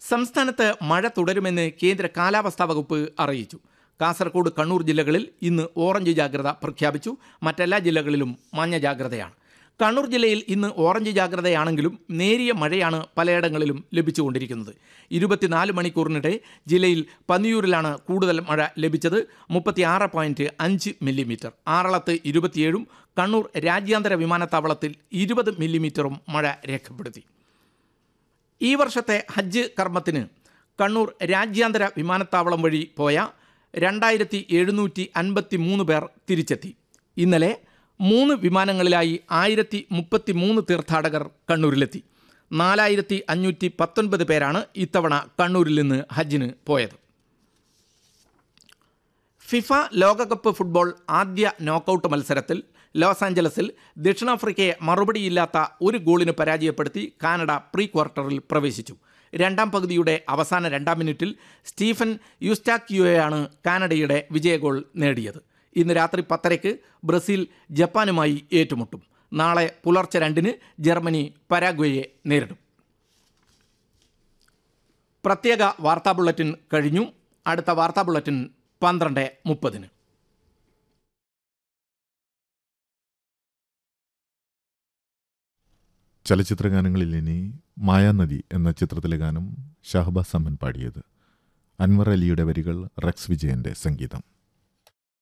സംസ്ഥാനത്ത് മഴ തുടരുമെന്ന് കേന്ദ്ര കാലാവസ്ഥാ വകുപ്പ് അറിയിച്ചു കാസർഗോഡ് കണ്ണൂർ ജില്ലകളിൽ ഇന്ന് ഓറഞ്ച് ജാഗ്രത പ്രഖ്യാപിച്ചു മറ്റെല്ലാ ജില്ലകളിലും മഞ്ഞ ജാഗ്രതയാണ് കണ്ണൂർ ജില്ലയിൽ ഇന്ന് ഓറഞ്ച് ജാഗ്രതയാണെങ്കിലും നേരിയ മഴയാണ് പലയിടങ്ങളിലും ലഭിച്ചുകൊണ്ടിരിക്കുന്നത് ഇരുപത്തിനാല് മണിക്കൂറിനിടെ ജില്ലയിൽ പന്നിയൂരിലാണ് കൂടുതൽ മഴ ലഭിച്ചത് മുപ്പത്തിയാറ് പോയിൻറ്റ് അഞ്ച് മില്ലിമീറ്റർ ആറളത്ത് ഇരുപത്തിയേഴും കണ്ണൂർ രാജ്യാന്തര വിമാനത്താവളത്തിൽ ഇരുപത് മില്ലിമീറ്ററും മഴ രേഖപ്പെടുത്തി ഈ വർഷത്തെ ഹജ്ജ് കർമ്മത്തിന് കണ്ണൂർ രാജ്യാന്തര വിമാനത്താവളം വഴി പോയ രണ്ടായിരത്തി എഴുന്നൂറ്റി അൻപത്തി മൂന്ന് പേർ തിരിച്ചെത്തി ഇന്നലെ മൂന്ന് വിമാനങ്ങളിലായി ആയിരത്തി മുപ്പത്തി മൂന്ന് തീർത്ഥാടകർ കണ്ണൂരിലെത്തി നാലായിരത്തി അഞ്ഞൂറ്റി പത്തൊൻപത് പേരാണ് ഇത്തവണ കണ്ണൂരിൽ നിന്ന് ഹജ്ജിന് പോയത് ഫിഫ ലോകകപ്പ് ഫുട്ബോൾ ആദ്യ നോക്കൌട്ട് മത്സരത്തിൽ ലോസ് ആഞ്ചലസിൽ ദക്ഷിണാഫ്രിക്കയെ മറുപടിയില്ലാത്ത ഒരു ഗോളിന് പരാജയപ്പെടുത്തി കാനഡ പ്രീ ക്വാർട്ടറിൽ പ്രവേശിച്ചു രണ്ടാം പകുതിയുടെ അവസാന രണ്ടാം മിനിറ്റിൽ സ്റ്റീഫൻ യുസ്റ്റാക്യുവയാണ് കാനഡയുടെ വിജയഗോൾ നേടിയത് ഇന്ന് രാത്രി പത്തരയ്ക്ക് ബ്രസീൽ ജപ്പാനുമായി ഏറ്റുമുട്ടും നാളെ പുലർച്ചെ രണ്ടിന് ജർമ്മനി പരാഗ്വയെ നേരിടും പ്രത്യേക വാർത്താ ബുള്ളറ്റിൻ കഴിഞ്ഞു അടുത്ത വാർത്താ ബുള്ളറ്റിൻ പന്ത്രണ്ട് മുപ്പതിന് ചലച്ചിത്രഗാനങ്ങളിൽ ഇനി മായാനദി എന്ന ചിത്രത്തിലെ ഗാനം ഷഹബാസ് അമ്മൻ പാടിയത് അൻവർ അലിയുടെ വരികൾ റെക്സ് വിജയന്റെ സംഗീതം